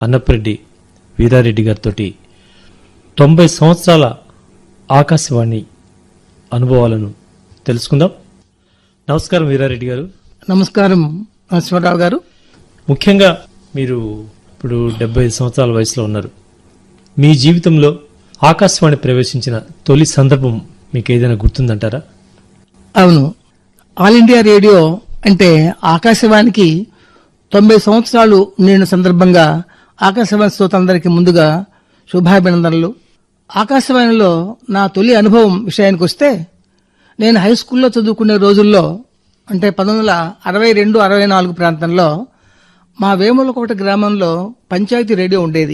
అన్నప్రెడ్డి వీరారెడ్డి గారితో తొంభై సంవత్సరాల ఆకాశవాణి అనుభవాలను తెలుసుకుందాం నమస్కారం వీరారెడ్డి గారు నమస్కారం అశ్వరరావు గారు ముఖ్యంగా మీరు ఇప్పుడు డెబ్బై ఐదు సంవత్సరాల వయసులో ఉన్నారు మీ జీవితంలో ఆకాశవాణి ప్రవేశించిన తొలి సందర్భం మీకు ఏదైనా గుర్తుందంటారా అవును ఆల్ ఇండియా రేడియో అంటే ఆకాశవాణికి తొంభై సంవత్సరాలు నిండిన సందర్భంగా ఆకాశవాణి శ్రోతలందరికీ ముందుగా శుభాభినందనలు ఆకాశవాణిలో నా తొలి అనుభవం విషయానికి వస్తే నేను హై స్కూల్లో చదువుకునే రోజుల్లో అంటే పంతొమ్మిది వందల అరవై రెండు అరవై నాలుగు ప్రాంతంలో మా వేములకోట గ్రామంలో పంచాయతీ రేడియో ఉండేది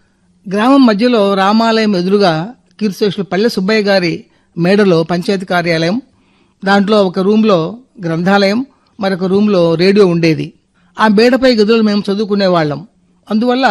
గ్రామం మధ్యలో రామాలయం ఎదురుగా కీర్తిశేషులు పల్లె సుబ్బయ్య గారి మేడలో పంచాయతీ కార్యాలయం దాంట్లో ఒక రూమ్లో గ్రంథాలయం మరొక రూమ్లో రేడియో ఉండేది ఆ మేడపై గదులు మేము చదువుకునేవాళ్ళం అందువల్ల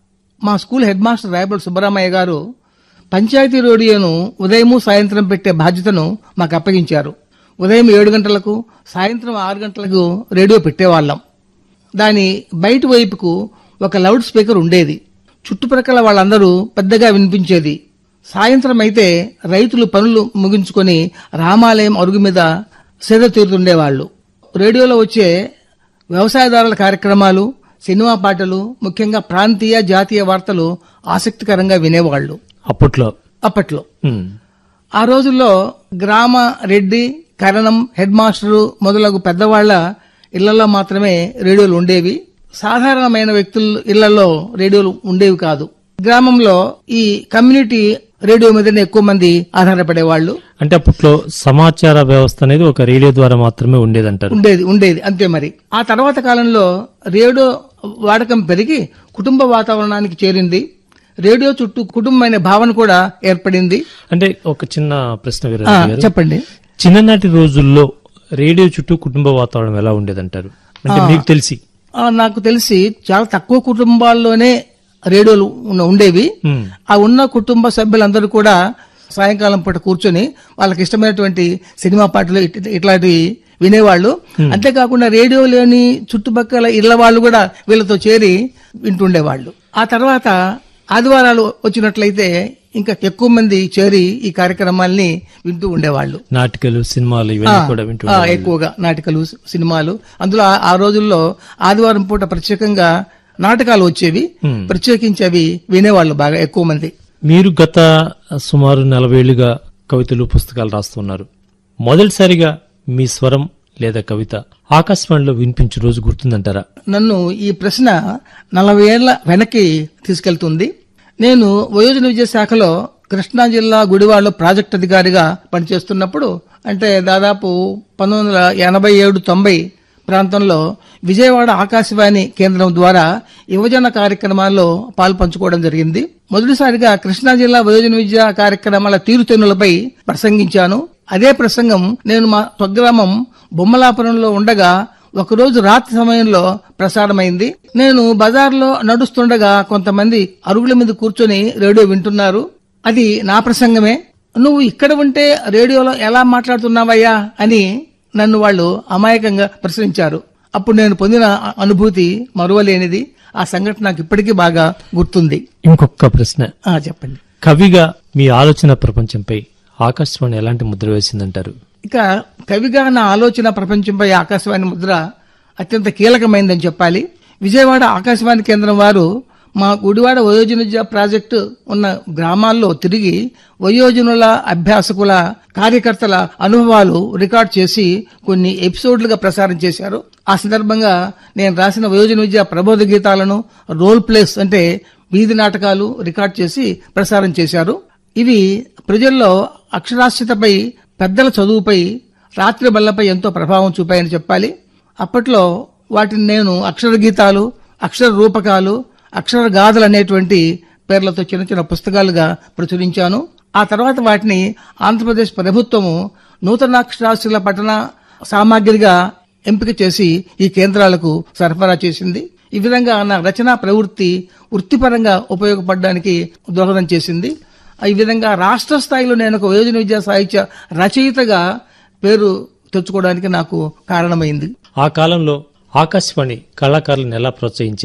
మా school head master Rayapalli Subbaramayya గారు పంచాయతీ రేడియోను ఉదయము సాయంత్రం పెట్టే బాధ్యతను మాకు అప్పగించారు ఉదయం ఏడు గంటలకు సాయంత్రం ఆరు గంటలకు రేడియో పెట్టేవాళ్ళం దాని బయట వైపుకు ఒక లౌడ్ స్పీకర్ ఉండేది చుట్టుప్రక్కల వాళ్ళందరూ పెద్దగా వినిపించేది సాయంత్రం అయితే రైతులు పనులు ముగించుకొని రామాలయం అరుగు మీద సేద తీరుతుండేవాళ్లు రేడియోలో వచ్చే వ్యవసాయదారుల కార్యక్రమాలు సినిమా పాటలు ముఖ్యంగా ప్రాంతీయ జాతీయ వార్తలు ఆసక్తికరంగా వినేవాళ్లు అప్పట్లో అప్పట్లో ఉమ్, ఆ రోజుల్లో గ్రామ రెడ్డి కరణం హెడ్ మాస్టరు మొదలగు పెద్దవాళ్ల ఇళ్లలో మాత్రమే రేడియోలు ఉండేవి సాధారణమైన వ్యక్తుల ఇళ్లలో రేడియోలు ఉండేవి కాదు గ్రామంలో ఈ కమ్యూనిటీ రేడియో మీదనే ఎక్కువ మంది ఆధారపడేవాళ్లు అంటే అప్పట్లో సమాచార వ్యవస్థ అనేది ఒక రేడియో ద్వారా మాత్రమే ఉండేదంటారు ఉండేది ఉండేది అంతే మరి ఆ తర్వాత కాలంలో రేడియో వాడకం పెరిగి కుటుంబ వాతావరణానికి చేరింది రేడియో చుట్టూ కుటుంబమైన భావన కూడా ఏర్పడింది అంటే ఒక చిన్న ప్రశ్న ఆ, వీరారెడ్డి గారు చెప్పండి చిన్ననాటి రోజుల్లో రేడియో చుట్టూ కుటుంబ వాతావరణం ఎలా ఉండేదంటారు అంటే మీకు తెలిసి ఆ, నాకు తెలిసి చాలా తక్కువ కుటుంబాల్లోనే రేడియోలు ఉన్న- ఉండేవి ఉమ్, ఆ ఉన్న కుటుంబ సభ్యులందరూ కూడా సాయంకాలం పూట కూర్చొని వాళ్ళకి ఇష్టమైనటువంటి సినిమా పాటలు ఇట్- ఇట్లాంటివి వినేవాళ్ళు అంతేకాకుండా రేడియో లేని చుట్టుపక్కల ఇళ్ల వాళ్ళు కూడా వీళ్ళతో చేరి వింటుండేవాళ్ళు ఆ తర్వాత ఆదివారాలు వచ్చినట్లయితే ఇంకా ఎక్కువ మంది చేరి ఈ కార్యక్రమాల్ని వింటూ ఉండేవాళ్ళు నాటికలు సినిమాలు ఇవన్నీ కూడా వింటూ ఆ, ఎక్కువగా నాటకాలు సి- సినిమాలు అందులో ఆ- ఆ రోజుల్లో ఆదివారం పూట ప్రత్యేకంగా నాటకాలు వచ్చేవి Hmm. ప్రత్యేకించి అవి వినేవాళ్ళు బాగా ఎక్కువ మంది మీరు గత సుమారు నలభై ఏళ్లుగా కవితలు పుస్తకాలు రాస్తున్నారు మొదటిసారిగా మీ స్వరం లేదా కవిత ఆకాశవాణిలో వినిపించే రోజు గుర్తుందంటారా నన్ను ఈ ప్రశ్న నలభై ఏళ్ల వెనక్కి తీసుకెళ్తుంది నేను వయోజన విద్యా శాఖలో కృష్ణా జిల్లా గుడివాడలో ప్రాజెక్ట్ అధికారిగా పనిచేస్తున్నప్పుడు అంటే దాదాపు పంతొమ్మిది వందల ఎనభై ఏడు తొంభై ప్రాంతంలో విజయవాడ ఆకాశవాణి కేంద్రం ద్వారా యువజన కార్యక్రమాల్లో పాలు పంచుకోవడం జరిగింది మొదటిసారిగా కృష్ణా జిల్లా వయోజన విద్యా కార్యక్రమాల తీరుతెన్నులపై ప్రసంగించాను అదే ప్రసంగం నేను మా స్వగ్రామం బొమ్మలాపురంలో ఉండగా ఒకరోజు రాత్రి సమయంలో ప్రసారమైంది నేను బజార్లో నడుస్తుండగా కొంతమంది అరుగుల మీద కూర్చొని రేడియో వింటున్నారు అది నా ప్రసంగమే నువ్వు ఇక్కడ ఉంటే రేడియోలో ఎలా మాట్లాడుతున్నావయ్యా అని నన్ను వాళ్ళు అమాయకంగా ప్రశ్నించారు అప్పుడు నేను పొందిన అ- అనుభూతి మరువలేనిది ఆ సంఘటన నాకు ఇప్పటికీ బాగా గుర్తుంది ఇంకొక ప్రశ్న ఆ చెప్పండి కవిగా మీ ఆలోచన ప్రపంచంపై ఆకాశవాణి ఎలాంటి ముద్ర వేసిందంటారు ఇక కవిగా నా ఆలోచన ప్రపంచంపై ఆకాశవాణి ముద్ర అత్యంత కీలకమైందని చెప్పాలి విజయవాడ ఆకాశవాణి కేంద్రం వారు మా గుడివాడ వయోజన విద్యా ప్రాజెక్టు ఉన్న గ్రామాల్లో తిరిగి వయోజనుల అభ్యాసకుల కార్యకర్తల అనుభవాలు రికార్డ్ చేసి కొన్ని ఎపిసోడ్లుగా ప్రసారం చేశారు ఆ సందర్భంగా నేను రాసిన వయోజన విద్యా ప్రబోధ గీతాలను రోల్ ప్లేస్ అంటే వీధి నాటకాలు రికార్డ్ చేసి ప్రసారం చేశారు ఇవి ప్రజల్లో అక్షరాస్యతపై పెద్దల చదువుపై రాత్రి బల్లపై ఎంతో ప్రభావం చూపాయని చెప్పాలి అప్పట్లో వాటిని నేను అక్షర గీతాలు అక్షర రూపకాలు అక్షర గాథలు అనేటువంటి పేర్లతో చిన్న చిన్న పుస్తకాలుగా ప్రచురించాను ఆ తర్వాత వాటిని ఆంధ్రప్రదేశ్ ప్రభుత్వము నూతనాక్షరాస్యుల పఠన సామాగ్రిగా ఎంపిక చేసి ఈ కేంద్రాలకు సరఫరా చేసింది ఈ విధంగా నా రచనా ప్రవృత్తి వృత్తిపరంగా ఉపయోగపడడానికి దోహదం చేసింది ఈ విధంగా రాష్ట్ర స్థాయిలో నేను ఒక వయోజన విద్యా సాహిత్య రచయితగా పేరు తెచ్చుకోవడానికి నాకు కారణమైంది ఆ కాలంలో ఆకాశవాణి కళాకారులను ఎలా ప్రోత్సహించేది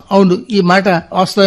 అవును ఈ మాట వాస్తవం